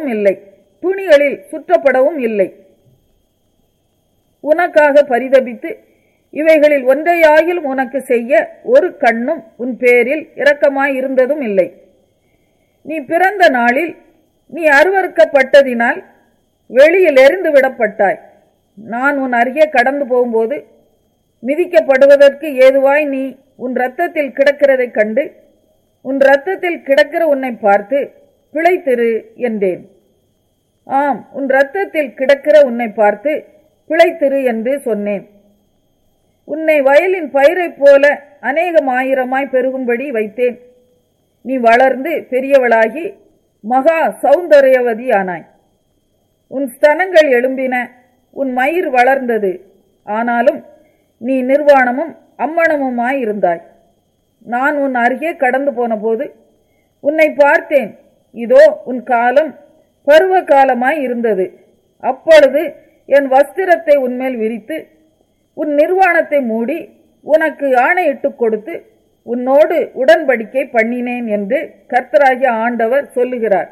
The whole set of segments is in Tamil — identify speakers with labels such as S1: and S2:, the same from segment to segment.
S1: சுற்றப்படவும் இல்லை துணிகளில் சுற்றப்படவும் இல்லை உனக்காக பரிதபித்து இவைகளில் ஒன்றையாகிலும் உனக்கு செய்ய ஒரு கண்ணும் உன் பேரில் இரக்கமாயிருந்ததும் இல்லை நீ பிறந்த நாளில் நீ அருவறுக்கப்பட்டதினால் வெளியில் எறிந்து விடப்பட்டாய் நான் உன் அருகே கடந்து போகும்போது மிதிக்கப்படுவதற்கு ஏதுவாய் நீ உன் இரத்தத்தில் கிடக்கிறதைக் கண்டு உன் இரத்தத்தில் கிடக்கிற உன்னை பார்த்து பிழைத்திரு என்றேன் ஆம் உன் இரத்தத்தில் கிடக்கிற உன்னை பார்த்து பிழைத்திரு என்று சொன்னேன் உன்னை வயலின் பயிரைப் போல அநேகமாயிரமாய் பெருகும்படி வைத்தேன் நீ வளர்ந்து பெரியவளாகி மகா சௌந்தரியவதியானாய் உன் ஸ்தனங்கள் எழும்பின உன் மயிர் வளர்ந்தது ஆனாலும் நீ நிர்வாணமும் அம்மணமுமாய் இருந்தாய் நான் உன் அருகே கடந்து போனபோது உன்னை பார்த்தேன் இதோ உன் காலம் பருவ காலமாய் இருந்தது அப்பொழுது என் வஸ்திரத்தை உன்மேல் விரித்து உன் நிர்வாணத்தை மூடி உனக்கு ஆணையிட்டுக் கொடுத்து உன்னோடு உடன்படிக்கை பண்ணினேன் என்று கர்த்தராகிய ஆண்டவர் சொல்லுகிறார்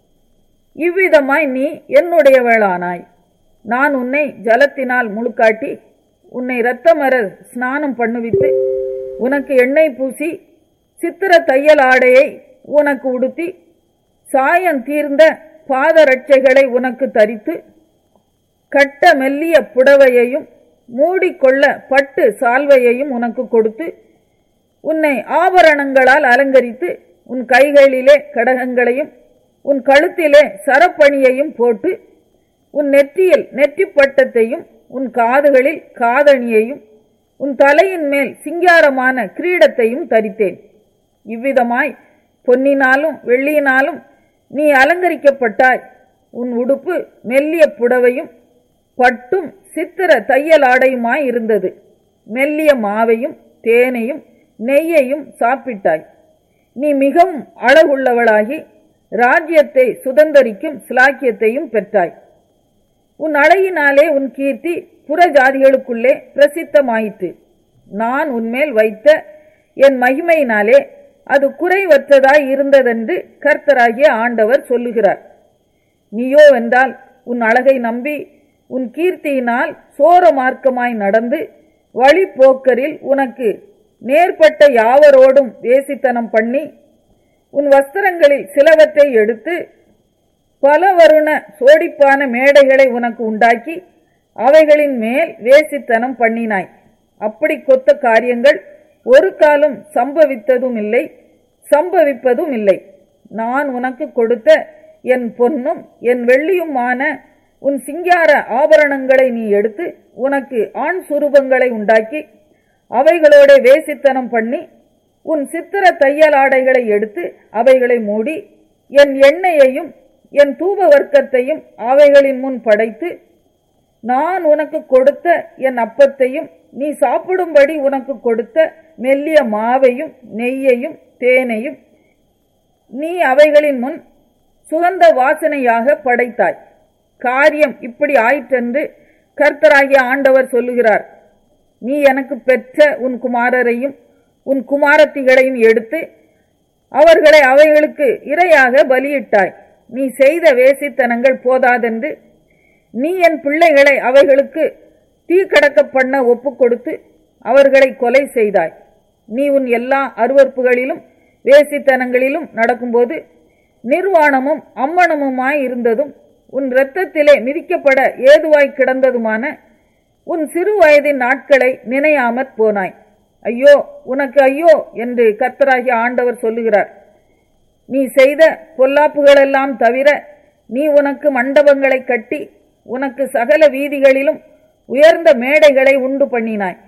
S1: இவ்விதமாய் நீ என்னுடையவளானாய் நான் உன்னை ஜலத்தினால் முழுக்காட்டி உன்னை இரத்தமர ஸ்நானம் பண்ணுவித்து உனக்கு எண்ணெய் பூசி சித்திர தையல் ஆடையை உனக்கு உடுத்தி சாயம் தீர்ந்த பாதரட்சைகளை உனக்கு தரித்து கட்ட மெல்லிய புடவையையும் மூடிக்கொள்ள பட்டு சால்வையையும் உனக்கு கொடுத்து உன்னை ஆபரணங்களால் அலங்கரித்து உன் கைகளிலே கடகங்களையும் உன் கழுத்திலே சரப்பணியையும் போட்டு உன் நெற்றியில் நெற்றிப்பட்டத்தையும் உன் காதுகளில் காதணியையும் உன் தலையின் மேல் சிங்காரமான கிரீடத்தையும் தரித்தேன் இவ்விதமாய் பொன்னினாலும் வெள்ளியினாலும் நீ அலங்கரிக்கப்பட்டாய் உன் உடுப்பு மெல்லிய புடவையும் பட்டும் சித்திர தையலாடையுமாய் இருந்தது மெல்லிய மாவையும் தேனையும் நெய்யையும் சாப்பிட்டாய் நீ மிகவும் அழகுள்ளவளாகி ராஜ்யத்தை சுதந்தரிக்கும் சிலாக்கியத்தையும் பெற்றாய் உன் அழகினாலே உன் கீர்த்தி புற ஜாதிகளுக்குள்ளே பிரசித்தமாயிற்று நான் உன்மேல் வைத்த என் மகிமையினாலே அது குறைவற்றதாய் இருந்ததென்று கர்த்தராகிய ஆண்டவர் சொல்லுகிறார் நீயோ வென்றால் உன் அழகை நம்பி உன் கீர்த்தியினால் சோர மார்க்கமாய் நடந்து வழிப்போக்கரில் உனக்கு நேர்பட்ட யாவரோடும் வேசித்தனம் பண்ணி உன் வஸ்திரங்களில் சிலவற்றை எடுத்து பல வருண சோடிப்பான மேடைகளை உனக்கு உண்டாக்கி அவைகளின் மேல் வேசித்தனம் பண்ணினாய் அப்படி கொத்த காரியங்கள் ஒரு காலம் சம்பவித்ததும் இல்லை சம்பவிப்பதும் இல்லை நான் உனக்கு கொடுத்த என் பொன்னும் என் வெள்ளியுமான உன் சிங்கார ஆபரணங்களை நீ எடுத்து உனக்கு ஆண் சுரூபங்களை உண்டாக்கி அவைகளோட வேசித்தனம் பண்ணி உன் சித்திர தையல் ஆடைகளை எடுத்து அவைகளை மூடி என் எண்ணெயையும் என் தூப வர்க்கத்தையும் அவைகளின் முன் படைத்து நான் உனக்கு கொடுத்த என் அப்பத்தையும் நீ சாப்பிடும்படி உனக்கு கொடுத்த மெல்லிய மாவையும் நெய்யையும் தேனையும் நீ அவைகளின் முன் சுகந்த வாசனையாக படைத்தாய் காரியம் இப்படி ஆயிற்றென்று கர்த்தராகிய ஆண்டவர் சொல்லுகிறார் நீ எனக்கு பெற்ற உன் குமாரரையும் உன் குமாரத்திகளையும் எடுத்து அவர்களை அவைகளுக்கு இரையாக பலியிட்டாய் நீ செய்த வேசித்தனங்கள் போதாதென்று நீ என் பிள்ளைகளை அவைகளுக்கு தீக்கடக்க பண்ண ஒப்புக் கொடுத்து அவர்களை கொலை செய்தாய் நீ உன் எல்லா அருவறுப்புகளிலும் வேசித்தனங்களிலும் நடக்கும்போது நிர்வாணமும் அம்மணமுமாய் இருந்ததும் உன் இரத்தத்திலே மிதிக்கப்பட ஏதுவாய் கிடந்ததுமான உன் சிறு வயதின் நாட்களை நினையாமற் போனாய் ஐயோ உனக்கு ஐயோ என்று கர்த்தராகிய ஆண்டவர் சொல்லுகிறார் நீ செய்த பொல்லாப்புகளெல்லாம் தவிர நீ உனக்கு மண்டபங்களை கட்டி உனக்கு சகல வீதிகளிலும் உயர்ந்த மேடைகளை உண்டு பண்ணினாய்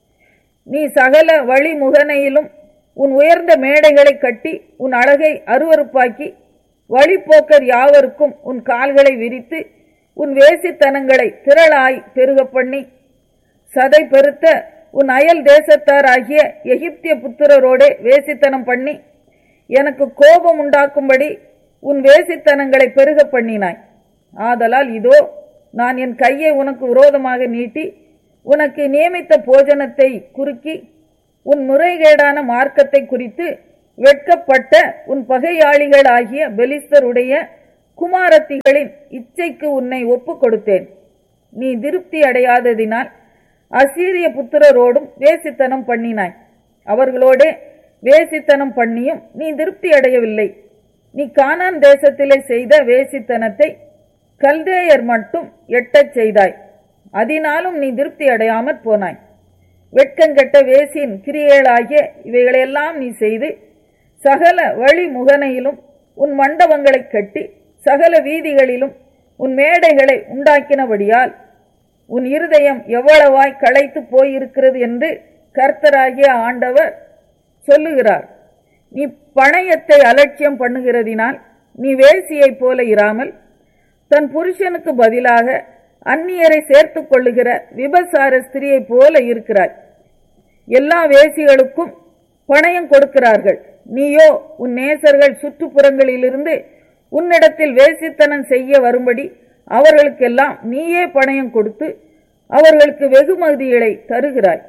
S1: நீ சகல வழிமுகனையிலும் உன் உயர்ந்த மேடைகளை கட்டி உன் அழகை அருவருப்பாக்கி வழிப்போக்கர் யாவருக்கும் உன் கால்களை விரித்து உன் வேசித்தனங்களை திரளாய் பெருக பண்ணி சதை பெருத்த உன் அயல் தேசத்தாராகிய எகிப்திய புத்திரரோடே வேசித்தனம் பண்ணி எனக்கு கோபம் உண்டாக்கும்படி உன் வேசித்தனங்களை பெருக பண்ணினாய் ஆதலால் இதோ நான் என் கையை உனக்கு விரோதமாக நீட்டி உனக்கு நியமித்த போஜனத்தை குறுக்கி உன் முறைகேடான மார்க்கத்தை குறித்து வெட்கப்பட்ட உன் பகையாளிகளாகிய பெலிஸ்தருடைய குமாரத்திகளின் இச்சைக்கு உன்னை ஒப்புக் கொடுத்தேன் நீ திருப்தி அடையாததினால் அசீரிய புத்திரரோடும் வேசித்தனம் பண்ணினாய் அவர்களோடே வேசித்தனம் பண்ணியும் நீ திருப்தி அடையவில்லை நீ கானான் தேசத்திலே செய்த வேசித்தனத்தை கல்தேயர் மட்டும் எட்டச் செய்தாய் அதனாலும் நீ திருப்தி அடையாமற் போனாய் வெட்கங்கெட்ட வேசியின் கிரியைகளாகிய இவைகளையெல்லாம் நீ செய்து சகல வழி முகனையிலும் உன் மண்டபங்களைக் கட்டி சகல வீதிகளிலும் உன் மேடைகளை உண்டாக்கினபடியால் உன் இருதயம் எவ்வளவாய் களைத்து போயிருக்கிறது என்று கர்த்தராகிய ஆண்டவர் சொல்லுகிறார் நீ பணயத்தை அலட்சியம் பண்ணுகிறதினால் நீ வேசியைப் போல இராமல் தன் புருஷனுக்கு பதிலாக அந்நியரை சேர்த்துக் கொள்ளுகிற விபசார ஸ்திரியைப் போல இருக்கிறாய் எல்லா வேசிகளுக்கும் பணயம் கொடுக்கிறார்கள் நீயோ உன் நேசர்கள் சுற்றுப்புறங்களிலிருந்து உன்னிடத்தில் வேசித்தனம் செய்ய வரும்படி அவர்களுக்கெல்லாம் நீயே பணயம் கொடுத்து அவர்களுக்கு வெகுமதிகளை தருகிறாய்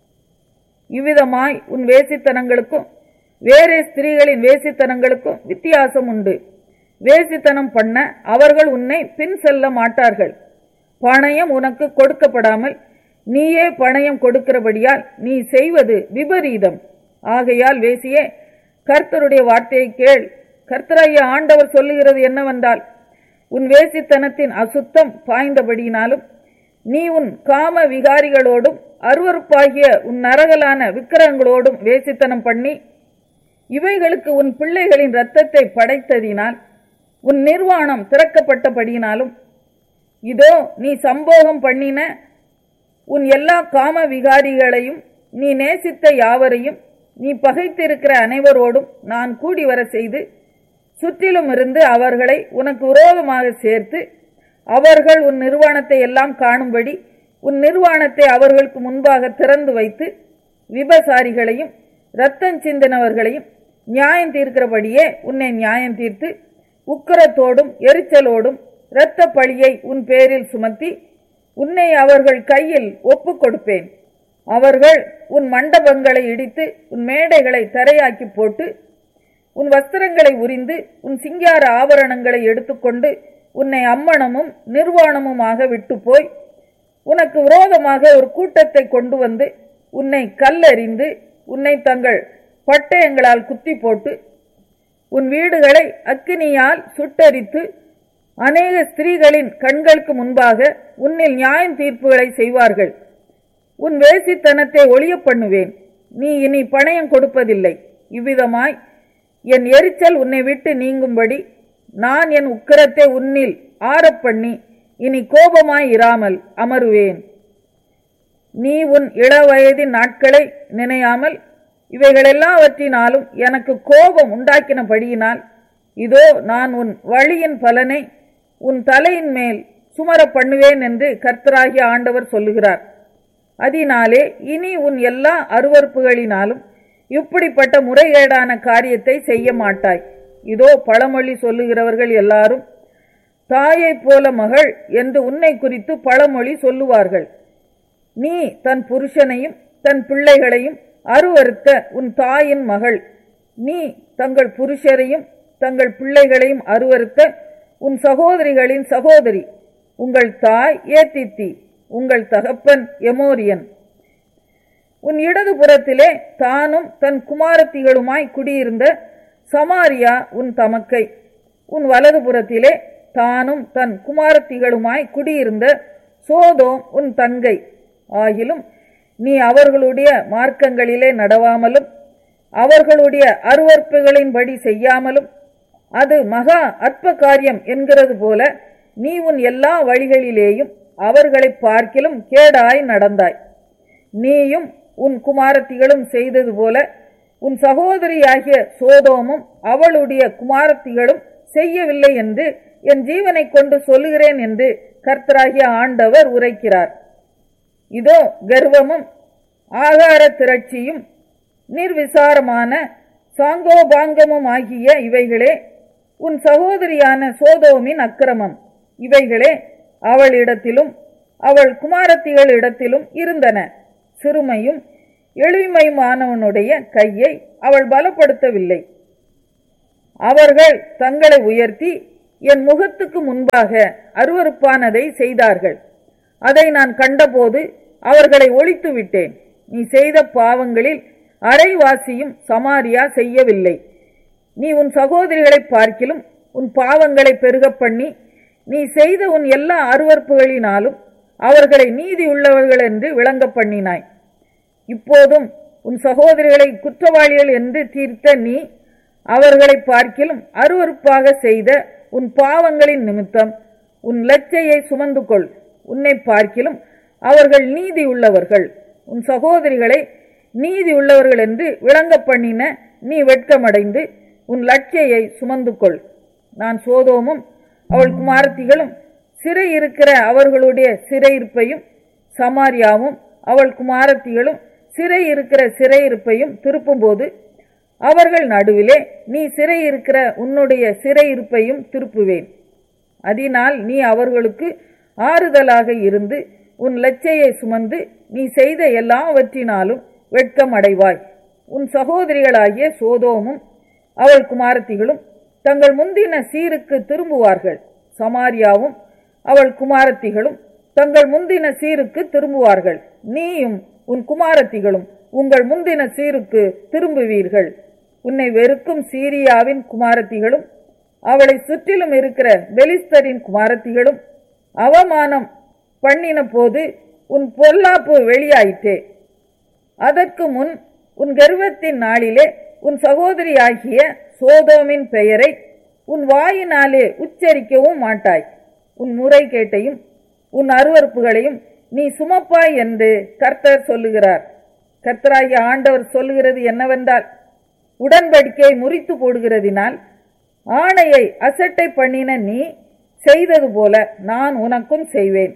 S1: இவ்விதமாய் உன் வேசித்தனங்களுக்கும் வேறே ஸ்திரீகளின் வேசித்தனங்களுக்கும் வித்தியாசம் உண்டு வேசித்தனம் பண்ண அவர்கள் உன்னை பின் செல்ல மாட்டார்கள் பணயம் உனக்கு கொடுக்கப்படாமல் நீயே பணயம் கொடுக்கிறபடியால் நீ செய்வது விபரீதம் ஆகையால் வேசியே கர்த்தருடைய வார்த்தையை கேள் கர்த்தராகிய ஆண்டவர் சொல்லுகிறது என்னவென்றால் உன் வேசித்தனத்தின் அசுத்தம் பாய்ந்தபடியினாலும் நீ உன் காம விகாரிகளோடும் அருவருப்பாகிய உன் நரகலான விக்கிரகங்களோடும் வேசித்தனம் பண்ணி இவைகளுக்கு உன் பிள்ளைகளின் இரத்தத்தை படைத்ததினால் உன் நிர்வாணம் திறக்கப்பட்டபடியினாலும் இதோ நீ சம்போகம் பண்ணின உன் எல்லா காம விகாரிகளையும் நீ நேசித்த யாவரையும் நீ பகைத்திருக்கிற அனைவரோடும் நான் கூடி வர செய்து சுற்றிலும் இருந்து அவர்களை உனக்கு விரோதமாக சேர்த்து அவர்கள் உன் நிர்வாணத்தை எல்லாம் காணும்படி உன் நிர்வாணத்தை அவர்களுக்கு முன்பாக திறந்து வைத்து விபசாரிகளையும் இரத்தம் சிந்தினவர்களையும் நியாயம் தீர்க்கிறபடியே உன்னை நியாயம் தீர்த்து உக்கிரத்தோடும் எரிச்சலோடும் இரத்த பழியை உன் பேரில் சுமத்தி உன்னை அவர்கள் கையில் ஒப்புக் கொடுப்பேன் அவர்கள் உன் மண்டபங்களை இடித்து உன் மேடைகளை தரையாக்கி போட்டு உன் வஸ்திரங்களை உரிந்து உன் சிங்கார ஆபரணங்களை எடுத்துக்கொண்டு உன்னை அம்மணமும் நிர்வாணமுமாக விட்டு போய் உனக்கு விரோதமாக ஒரு கூட்டத்தை கொண்டு வந்து உன்னை கல்லெறிந்து உன்னை தங்கள் பட்டயங்களால் குத்தி போட்டு உன் வீடுகளை அக்கினியால் சுட்டரித்து அநேக ஸ்திரீகளின் கண்களுக்கு முன்பாக உன்னில் நியாயம் தீர்ப்புகளை செய்வார்கள் உன் வேசித்தனத்தை ஒளிய பண்ணுவேன் நீ இனி பணயம் கொடுப்பதில்லை இவ்விதமாய் என் எரிச்சல் உன்னை விட்டு நீங்கும்படி நான் என் உக்கிரத்தை உன்னில் ஆறப்பண்ணி இனி கோபமாய் இராமல் அமருவேன் நீ உன் இளவயதின் நாட்களை நினையாமல் இவைகளெல்லாவற்றினாலும் எனக்கு கோபம் உண்டாக்கினபடியினால் இதோ நான் உன் வழியின் பலனை உன் தலையின் மேல் சுமர பண்ணுவேன் என்று கர்த்தராகிய ஆண்டவர் சொல்லுகிறார் அதனாலே இனி உன் எல்லா அருவறுப்புகளினாலும் இப்படிப்பட்ட முறைகேடான காரியத்தை செய்ய மாட்டாய் இதோ பழமொழி சொல்லுகிறவர்கள் எல்லாரும் தாயைப் போல மகள் என்று உன்னை குறித்து பழமொழி சொல்லுவார்கள் நீ தன் புருஷனையும் தன் பிள்ளைகளையும் அருவறுத்த உன் தாயின் மகள் நீ தங்கள் புருஷரையும் தங்கள் பிள்ளைகளையும் அருவறுத்த உன் சகோதரிகளின் சகோதரி உங்கள் தாய் ஏத்தித்தி உங்கள் தகப்பன் எமோரியன் உன் இடது புறத்திலே தானும் தன் குமாரத்திகளுமாய் குடியிருந்த சமாரியா உன் தமக்கை உன் வலது புறத்திலே தானும் தன் குமாரத்திகளுமாய் குடியிருந்த சோதோம் உன் தங்கை ஆகிலும் நீ அவர்களுடைய மார்க்கங்களிலே நடவாமலும் அவர்களுடைய அருவறுப்புகளின்படி செய்யாமலும் அது மகா அற்ப காரியம் என்கிறது போல நீ உன் எல்லா வழிகளிலேயும் அவர்களை பார்க்கிலும் கேடாய் நடந்தாய் நீயும் உன் குமாரத்திகளும் செய்தது போல உன் சகோதரியாகிய சோதோமும் அவளுடைய குமாரத்திகளும் செய்யவில்லை என்று என் ஜீவனை கொண்டு சொல்லுகிறேன் என்று கர்த்தராகிய ஆண்டவர் உரைக்கிறார் இதோ கர்வமும் ஆகார திரட்சியும் நிர்விசாரமான சாங்கோபாங்கமும் ஆகிய இவைகளே உன் சகோதரியான சோதோமின் அக்கிரமம் இவைகளே அவளிடத்திலும் அவள் குமாரத்திகளிடத்திலும் இருந்தன சிறுமையும் எளிமையுமானவனுடைய கையை அவள் பலப்படுத்தவில்லை அவர்கள் தங்களை உயர்த்தி என் முகத்துக்கு முன்பாக அருவருப்பானதை செய்தார்கள் அதை நான் கண்டபோது அவர்களை ஒழித்து விட்டேன் நீ செய்த பாவங்களில் அரைவாசியும் சமாரியா செய்யவில்லை நீ உன் சகோதரிகளை பார்க்கிலும் உன் பாவங்களை பெருகப் பண்ணி நீ செய்த உன் எல்லா அருவறுப்புகளினாலும் அவர்களை நீதி உள்ளவர்கள் என்று விளங்க பண்ணினாய் இப்போதும் உன் சகோதரிகளை குற்றவாளிகள் என்று தீர்த்த நீ அவர்களை பார்க்கிலும் அருவருப்பாக செய்த உன் பாவங்களின் நிமித்தம் உன் லச்சையை சுமந்து கொள் உன்னை பார்க்கிலும் அவர்கள் நீதி உள்ளவர்கள் உன் சகோதரிகளை நீதி உள்ளவர்கள் என்று விளங்க பண்ணின நீ வெட்கமடைந்து உன் லட்சையை சுமந்து கொள் நான் சோதோமும் அவள் குமாரத்திகளும் சிறை இருக்கிற அவர்களுடைய சிறையிருப்பையும் சமாரியாவும் அவள் குமாரத்திகளும் சிறை இருக்கிற சிறையிருப்பையும் திருப்பும்போது அவர்கள் நடுவிலே நீ சிறை இருக்கிற உன்னுடைய சிறையிருப்பையும் திருப்புவேன் அதனால் நீ அவர்களுக்கு ஆறுதலாக இருந்து உன் லட்சையை சுமந்து நீ செய்த எல்லாவற்றினாலும் வெட்கம் அடைவாய் உன் சகோதரிகளாகிய சோதோமும் அவள் குமாரத்திகளும் தங்கள் முந்தின சீருக்கு திரும்புவார்கள் சமாரியாவும் அவள் குமாரத்திகளும் தங்கள் முந்தின சீருக்கு திரும்புவார்கள் நீயும் உன் குமாரத்திகளும் உங்கள் முந்தின சீருக்கு திரும்புவீர்கள் உன்னை வெறுக்கும் சீரியாவின் குமாரத்திகளும் அவளை சுற்றிலும் இருக்கிற பெலிஸ்தரின் குமாரத்திகளும் அவமானம் பண்ணின போது உன் பொல்லாப்பு வெளியாயிற்றே அதற்கு முன் உன் கர்வத்தின் நாளிலே உன் சகோதரியாகிய சோதோமின் பெயரை உன் வாயினாலே உச்சரிக்கவும் மாட்டாய் உன் முறைகேட்டையும் உன் அருவறுப்புகளையும் நீ சுமப்பாய் என்று கர்த்தர் சொல்லுகிறார் கர்த்தராகிய ஆண்டவர் சொல்லுகிறது என்னவென்றால் உடன்படிக்கையை முறித்து போடுகிறதினால் ஆணையை அசட்டை பண்ணின நீ செய்தது போல நான் உனக்கும் செய்வேன்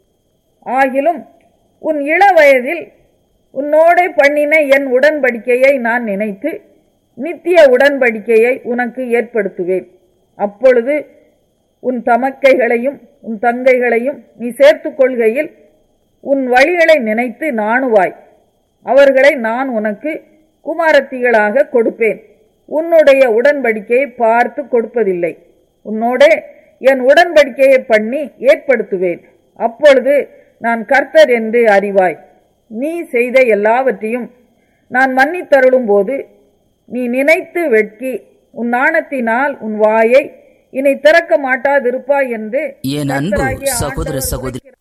S1: ஆகிலும் உன் இள வயதில் உன்னோடே பண்ணின என் உடன்படிக்கையை நான் நினைத்து நித்திய உடன்படிக்கையை உனக்கு ஏற்படுத்துவேன் அப்பொழுது உன் தமக்கைகளையும் உன் தங்கைகளையும் நீ சேர்த்துக் கொள்கையில் உன் வழிகளை நினைத்து நாணுவாய் அவர்களை நான் உனக்கு குமாரத்திகளாக கொடுப்பேன் உன்னுடைய உடன்படிக்கையை பார்த்து கொடுப்பதில்லை உன்னோடே என் உடன்படிக்கையை பண்ணி ஏற்படுத்துவேன் அப்பொழுது நான் கர்த்தர் என்று அறிவாய் நீ செய்த எல்லாவற்றையும் நான் மன்னித்தருளும் போது நீ நினைத்து வெட்கி உன் நாணத்தினால் உன் வாயை இனி திறக்க மாட்டாதிருப்பாய் என்று
S2: என் அன்பு
S1: கர்த்தராகிய
S2: சகோதர
S1: ஆண்டவர்
S2: சகோதரி
S1: உரைக்கிறார்.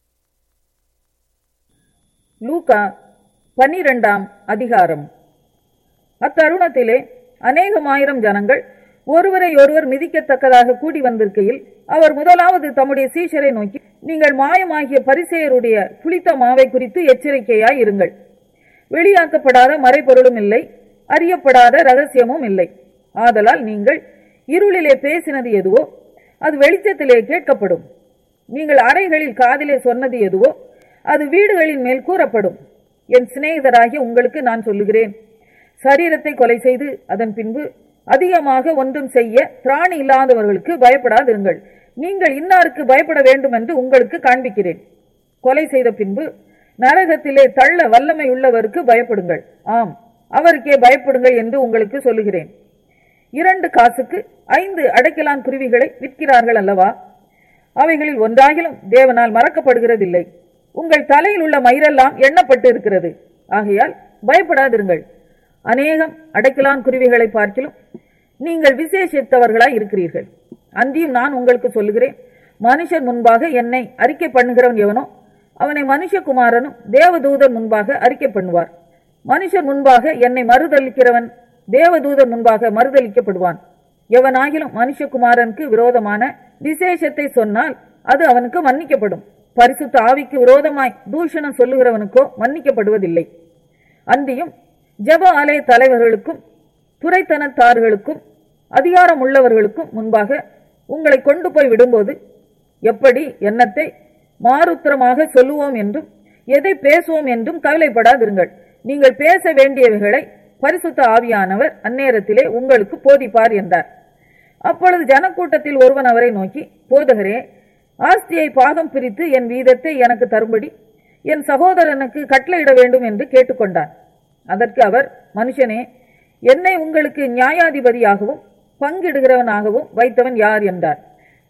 S1: லூக்கா பன்னிரெண்டாம் அதிகாரம் அத்தருணத்திலே அநேகமாயிரம் ஜனங்கள் ஒருவரை ஒருவர் மிதிக்கத்தக்கதாக கூடி வந்திருக்கையில் அவர் முதலாவது தம்முடைய சீஷரை நோக்கி நீங்கள் மாயமாகிய பரிசேயருடைய புளித்த மாவை குறித்து எச்சரிக்கையாய் இருங்கள் வெளியாக்கப்படாத மறைபொருளும் இல்லை அறியப்படாத ரகசியமும் இல்லை ஆதலால் நீங்கள் இருளிலே பேசினது எதுவோ அது வெளிச்சத்திலே கேட்கப்படும் நீங்கள் அறைகளில் காதிலே சொன்னது எதுவோ அது வீடுகளின் மேல் கூறப்படும் என் சிநேகிதராகிய உங்களுக்கு நான் சொல்லுகிறேன் சரீரத்தை கொலை செய்து அதன் பின்பு அதிகமாக ஒன்றும் செய்ய திராணி இல்லாதவர்களுக்கு பயப்படாதிருங்கள் நீங்கள் இன்னாருக்கு பயப்பட வேண்டும் என்று உங்களுக்கு காண்பிக்கிறேன் கொலை செய்த பின்பு நரகத்திலே தள்ள வல்லமை உள்ளவருக்கு பயப்படுங்கள் ஆம் அவருக்கே பயப்படுங்கள் என்று உங்களுக்கு சொல்லுகிறேன் இரண்டு காசுக்கு ஐந்து அடைக்கலான் குருவிகளை விற்கிறார்கள் அல்லவா அவைகளில் ஒன்றாகிலும் தேவனால் மறக்கப்படுகிறதில்லை உங்கள் தலையில் உள்ள மயிரெல்லாம் எண்ணப்பட்டு இருக்கிறது ஆகையால் பயப்படாதிருங்கள் அநேகம் அடைக்கலான் குருவிகளை பார்க்கிலும் நீங்கள் விசேஷித்தவர்களாய் இருக்கிறீர்கள் அன்றியும் நான் உங்களுக்கு சொல்லுகிறேன் மனுஷர் முன்பாக என்னை அறிக்கை பண்ணுகிறவன் எவனோ அவனை மனுஷகுமாரனும் தேவதூதர் முன்பாக அறிக்கை பண்ணுவார் மனுஷர் முன்பாக என்னை மறுதளிக்கிறவன் தேவதூதர் முன்பாக மறுதளிக்கப்படுவான் எவனாகிலும் மனுஷகுமாரனுக்கு விரோதமான விசேஷத்தை சொன்னால் அது அவனுக்கு மன்னிக்கப்படும் பரிசுத்த ஆவிக்கு விரோதமாய் தூஷணம் சொல்லுகிறவனுக்கோ மன்னிக்கப்படுவதில்லை அன்றியும் ஜெப ஆலய தலைவர்களுக்கும் துறைத்தனத்தார்களுக்கும் அதிகாரம் உள்ளவர்களுக்கும் முன்பாக உங்களை கொண்டு போய் விடும்போது எப்படி எண்ணத்தை மாறுத்திரமாக சொல்லுவோம் என்றும் எதை பேசுவோம் என்றும் கவலைப்படாதிருங்கள் நீங்கள் பேச வேண்டியவைகளை பரிசுத்த ஆவியானவர் அந்நேரத்திலே உங்களுக்கு போதிப்பார் என்றார் அப்பொழுது ஜனக்கூட்டத்தில் ஒருவன் அவரை நோக்கி போதகரே ஆஸ்தியை பாகம் பிரித்து என் வீதத்தை எனக்கு தரும்படி என் சகோதரனுக்கு கட்டளையிட வேண்டும் என்று கேட்டுக்கொண்டான் அதற்கு அவர் மனுஷனே என்னை உங்களுக்கு நியாயாதிபதியாகவும் பங்கிடுகிறவனாகவும் வைத்தவன் யார் என்றார்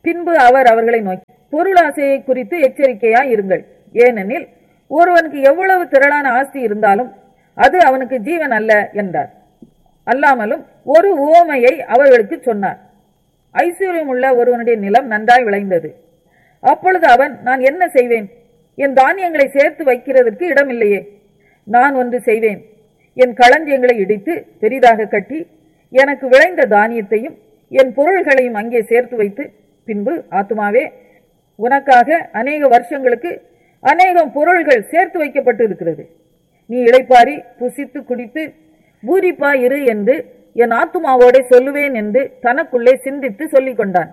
S1: பின்பு அவர் அவர்களை நோக்கி பொருளாசையை குறித்து எச்சரிக்கையாய் இருங்கள் ஏனெனில் ஒருவனுக்கு எவ்வளவு திரளான ஆஸ்தி இருந்தாலும் அது அவனுக்கு ஜீவன் அல்ல என்றார் அல்லாமலும் ஒரு உவமையை அவர்களுக்கு சொன்னார் ஐஸ்வர்யம் உள்ள ஒருவனுடைய நிலம் நன்றாய் விளைந்தது அப்பொழுது அவன் நான் என்ன செய்வேன் என் தானியங்களை சேர்த்து வைக்கிறதற்கு இடமில்லையே நான் ஒன்று செய்வேன் என் களஞ்சியங்களை இடித்து பெரிதாக கட்டி எனக்கு விளைந்த தானியத்தையும் என் பொருள்களையும் அங்கே சேர்த்து வைத்து பின்பு ஆத்துமாவே உனக்காக அநேக வருஷங்களுக்கு அநேகம் பொருள்கள் சேர்த்து வைக்கப்பட்டு இருக்கிறது நீ இளைப்பாரி புசித்து குடித்து பூரிப்பாய் இரு என்று என் ஆத்துமாவோடே சொல்லுவேன் என்று தனக்குள்ளே சிந்தித்து சொல்லிக் கொண்டான்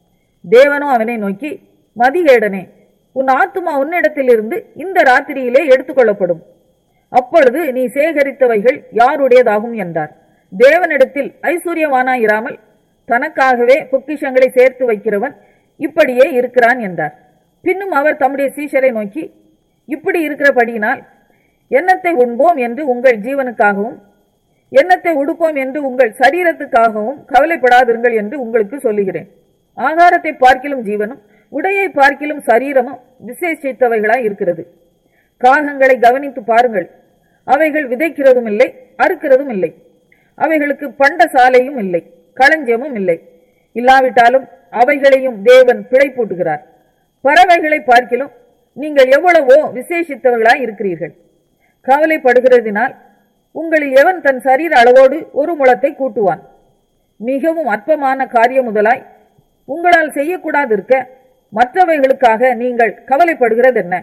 S1: தேவனோ அவனை நோக்கி மதிகேடனே உன் ஆத்துமா உன்னிடத்திலிருந்து இந்த ராத்திரியிலே எடுத்துக்கொள்ளப்படும் அப்பொழுது நீ சேகரித்தவைகள் யாருடையதாகும் என்றார் தேவனிடத்தில் ஐஸ்வர்யவானாயிராமல் தனக்காகவே பொக்கிஷங்களை சேர்த்து வைக்கிறவன் இப்படியே இருக்கிறான் என்றார் பின்னும் அவர் தம்முடைய சீஷரை நோக்கி இப்படி இருக்கிறபடியினால் எண்ணத்தை உண்போம் என்று உங்கள் ஜீவனுக்காகவும் எண்ணத்தை உடுப்போம் என்று உங்கள் சரீரத்துக்காகவும் கவலைப்படாதிருங்கள் என்று உங்களுக்கு சொல்லுகிறேன் ஆகாரத்தை பார்க்கிலும் ஜீவனும் உடையை பார்க்கிலும் சரீரமும் விசேஷித்தவைகளாய் இருக்கிறது காகங்களை கவனித்து பாருங்கள் அவைகள் விதைக்கிறதும் இல்லை அறுக்கிறதும் இல்லை அவைகளுக்கு பண்ட சாலையும் இல்லை களஞ்சியமும் இல்லை இல்லாவிட்டாலும் அவைகளையும் தேவன் பிழை பூட்டுகிறார் பறவைகளை பார்க்கிலும் நீங்கள் எவ்வளவோ விசேஷித்தவர்களாய் இருக்கிறீர்கள் கவலைப்படுகிறதினால் உங்களில் எவன் தன் சரீர அளவோடு ஒரு முளத்தை கூட்டுவான் மிகவும் அற்பமான காரியம் முதலாய் உங்களால் செய்யக்கூடாதிருக்க மற்றவைகளுக்காக நீங்கள் கவலைப்படுகிறதென்ன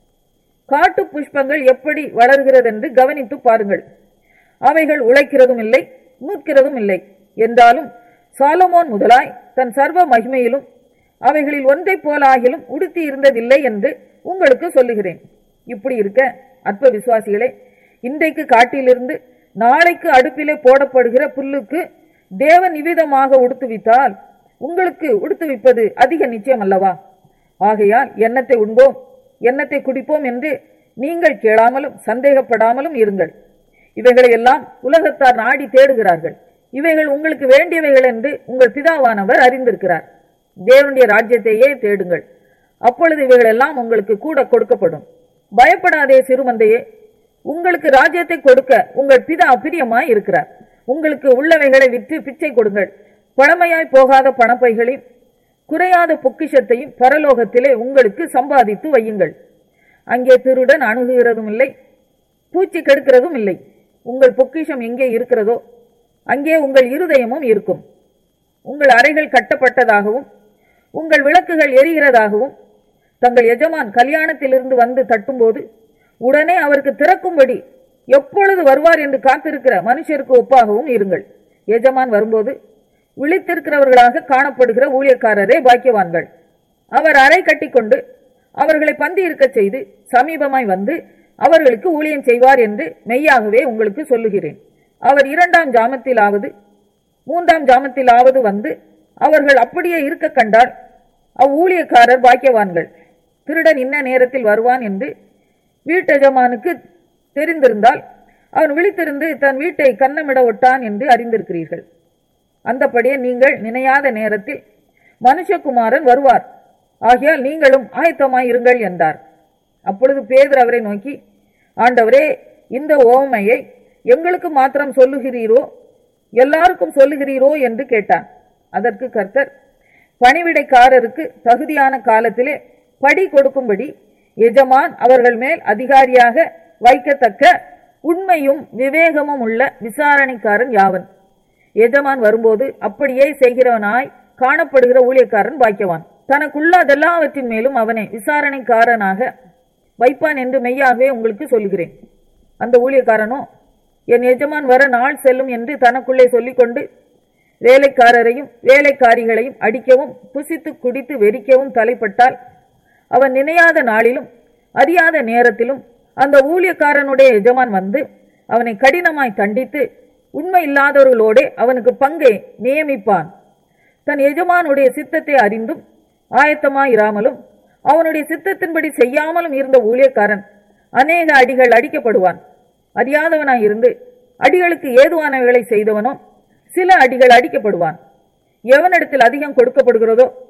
S1: காட்டு புஷ்பங்கள் எப்படி வளர்கிறதென்று கவனித்து பாருங்கள் அவைகள் உழைக்கிறதும் இல்லை நூற்கிறதும் இல்லை என்றாலும் சாலமோன் முதலாய் தன் சர்வ மகிமையிலும் அவைகளில் ஒன்றைப் போலாகிலும் உடுத்தி இருந்ததில்லை என்று உங்களுக்கு சொல்லுகிறேன் இப்படி இருக்க அற்ப விசுவாசிகளே இன்றைக்கு காட்டிலிருந்து நாளைக்கு அடுப்பிலே போடப்படுகிற புல்லுக்கு தேவன் இவ்விதமாக உடுத்துவித்தால் உங்களுக்கு உடுத்துவிப்பது அதிக நிச்சயம் அல்லவா ஆகையால் எண்ணத்தை உண்போம் எண்ணத்தை குடிப்போம் என்று நீங்கள் கேளாமலும் சந்தேகப்படாமலும் இருங்கள் இவைகளை எல்லாம் உலகத்தார் நாடி தேடுகிறார்கள் இவைகள் உங்களுக்கு வேண்டியவைகள் என்று உங்கள் பிதாவானவர் அறிந்திருக்கிறார் தேவனுடைய ராஜ்யத்தையே தேடுங்கள் அப்பொழுது இவைகள் எல்லாம் உங்களுக்கு கூட கொடுக்கப்படும் பயப்படாதே சிறுமந்தையே உங்களுக்கு ராஜ்யத்தை கொடுக்க உங்கள் பிதா பிரியமாய் இருக்கிறார் உங்களுக்கு உள்ளவைகளை விற்று பிச்சை கொடுங்கள் பழமையாய் போகாத பணப்பைகளையும் குறையாத பொக்கிஷத்தையும் பரலோகத்திலே உங்களுக்கு சம்பாதித்து வையுங்கள் அங்கே திருடன் அணுகுகிறதும் இல்லை பூச்சி கெடுக்கிறதும் இல்லை உங்கள் பொக்கிஷம் எங்கே இருக்கிறதோ அங்கே உங்கள் இருதயமும் இருக்கும் உங்கள் அறைகள் கட்டப்பட்டதாகவும் உங்கள் விளக்குகள் எரிகிறதாகவும் தங்கள் எஜமான் கல்யாணத்திலிருந்து வந்து தட்டும்போது உடனே அவருக்கு திறக்கும்படி எப்பொழுது வருவார் என்று காத்திருக்கிற மனுஷருக்கு ஒப்பாகவும் இருங்கள் எஜமான் வரும்போது விழித்திருக்கிறவர்களாக காணப்படுகிற ஊழியக்காரரே பாக்கியவான்கள் அவர் அறை கட்டிக்கொண்டு அவர்களை பந்தி இருக்கச் செய்து சமீபமாய் வந்து அவர்களுக்கு ஊழியம் செய்வார் என்று மெய்யாகவே உங்களுக்கு சொல்லுகிறேன் அவர் இரண்டாம் ஜாமத்திலாவது மூன்றாம் ஜாமத்திலாவது வந்து அவர்கள் அப்படியே இருக்க கண்டால் அவ்வூழியக்காரர் பாக்கியவான்கள் திருடன் இன்ன நேரத்தில் வருவான் என்று வீட்டெஜமானுக்கு தெரிந்திருந்தால் அவன் விழித்திருந்து தன் வீட்டை கன்னமிட ஒட்டான் என்று அறிந்திருக்கிறீர்கள் அந்தபடியே நீங்கள் நினையாத நேரத்தில் மனுஷகுமாரன் வருவார் ஆகையால் நீங்களும் ஆயத்தமாயிருங்கள் என்றார் அப்பொழுது பேதர் அவரை நோக்கி ஆண்டவரே இந்த ஓமையை எங்களுக்கு மாத்திரம் சொல்லுகிறீரோ எல்லாருக்கும் சொல்லுகிறீரோ என்று கேட்டான் அதற்கு கர்த்தர் பணிவிடைக்காரருக்கு தகுதியான காலத்திலே படி கொடுக்கும்படி எஜமான் அவர்கள் மேல் அதிகாரியாக வைக்கத்தக்க உண்மையும் விவேகமும் உள்ள விசாரணைக்காரன் யாவன் எஜமான் வரும்போது அப்படியே செய்கிறவனாய் காணப்படுகிற ஊழியக்காரன் பாக்கியவான் தனக்குள்ளதெல்லாவற்றின் மேலும் அவனை விசாரணைக்காரனாக வைப்பான் என்று மெய்யாகவே உங்களுக்கு சொல்லுகிறேன் அந்த ஊழியக்காரனோ என் எஜமான் வர நாள் செல்லும் என்று தனக்குள்ளே சொல்லிக்கொண்டு வேலைக்காரரையும் வேலைக்காரிகளையும் அடிக்கவும் புசித்து குடித்து வெறிக்கவும் தலைப்பட்டால் அவன் நினையாத நாளிலும் அறியாத நேரத்திலும் அந்த ஊழியக்காரனுடைய எஜமான் வந்து அவனை கடினமாய் தண்டித்து உண்மை இல்லாதவர்களோடே அவனுக்கு பங்கை நியமிப்பான் தன் எஜமானுடைய சித்தத்தை அறிந்தும் ஆயத்தமாயிராமலும் அவனுடைய சித்தத்தின்படி செய்யாமலும் இருந்த ஊழியக்காரன் அநேக அடிகள் அடிக்கப்படுவான் அறியாதவனாயிருந்து அடிகளுக்கு ஏதுவானவைகளை செய்தவனோ சில அடிகள் அடிக்கப்படுவான் எவனிடத்தில் அதிகம் கொடுக்கப்படுகிறதோ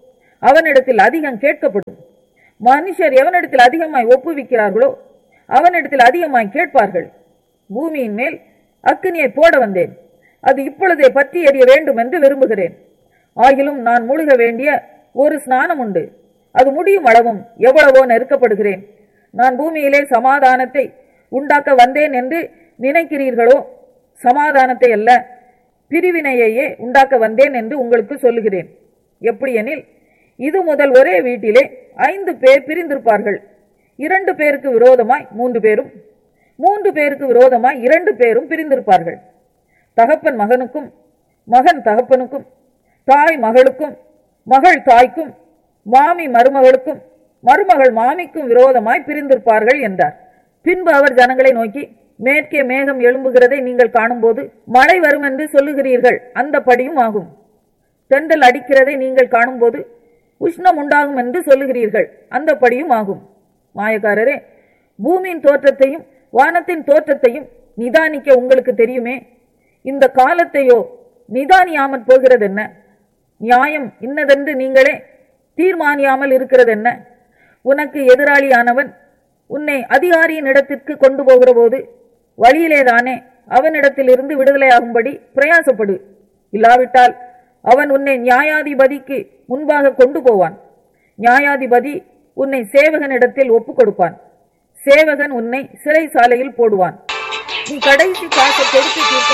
S1: அவனிடத்தில் அதிகம் கேட்கப்படும் மனுஷர் எவனிடத்தில் அதிகமாய் ஒப்புவிக்கிறார்களோ அவனிடத்தில் அதிகமாய் கேட்பார்கள் பூமியின் மேல் அக்கினியை போட வந்தேன் அது இப்பொழுதே பற்றி எறிய வேண்டும் என்று விரும்புகிறேன் ஆகிலும் நான் முழுக வேண்டிய ஒரு ஸ்நானம் உண்டு அது முடியும் அளவும் எவ்வளவோ நெருக்கப்படுகிறேன் நான் பூமியிலே சமாதானத்தை உண்டாக்க வந்தேன் என்று நினைக்கிறீர்களோ சமாதானத்தை அல்ல பிரிவினையையே உண்டாக்க வந்தேன் என்று உங்களுக்கு சொல்லுகிறேன் எப்படியெனில் இது முதல் ஒரே வீட்டிலே ஐந்து பேர் பிரிந்திருப்பார்கள் இரண்டு பேருக்கு விரோதமாய் மூன்று பேரும் மூன்று பேருக்கு விரோதமாய் இரண்டு பேரும் பிரிந்திருப்பார்கள் தகப்பன் மகனுக்கும் மகன் தகப்பனுக்கும் தாய் மகளுக்கும் மகள் தாய்க்கும் மாமி மருமகளுக்கும் மருமகள் மாமிக்கும் விரோதமாய் பிரிந்திருப்பார்கள் என்றார் பின்பு அவர் ஜனங்களை நோக்கி மேற்கே மேகம் எழும்புகிறதை நீங்கள் காணும்போது மழை வரும் என்று சொல்லுகிறீர்கள் அந்த படியும் ஆகும் தென்றல் அடிக்கிறதை நீங்கள் காணும்போது உஷ்ணம் உண்டாகும் என்று சொல்லுகிறீர்கள் அந்த படியும் ஆகும் மாயக்காரரே பூமியின் தோற்றத்தையும் வானத்தின் தோற்றத்தையும் நிதானிக்க உங்களுக்கு தெரியுமே இந்த காலத்தையோ நிதானியாமற் போகிறது என்ன நியாயம் இன்னதென்று நீங்களே தீர்மானியாமல் இருக்கிறது என்ன உனக்கு எதிராளியானவன் உன்னை அதிகாரியின் இடத்திற்கு கொண்டு போகிற போது வழியிலேதானே அவனிடத்திலிருந்து விடுதலையாகும்படி பிரயாசப்படு இல்லாவிட்டால் அவன் உன்னை நியாயாதிபதிக்கு முன்பாக கொண்டு போவான் நியாயாதிபதி உன்னை சேவகனிடத்தில் ஒப்புக் கொடுப்பான் சேவகன் உன்னை சிறைசாலையில் போடுவான் நீ கடைசி காசை கொடுத்து தீர்க்க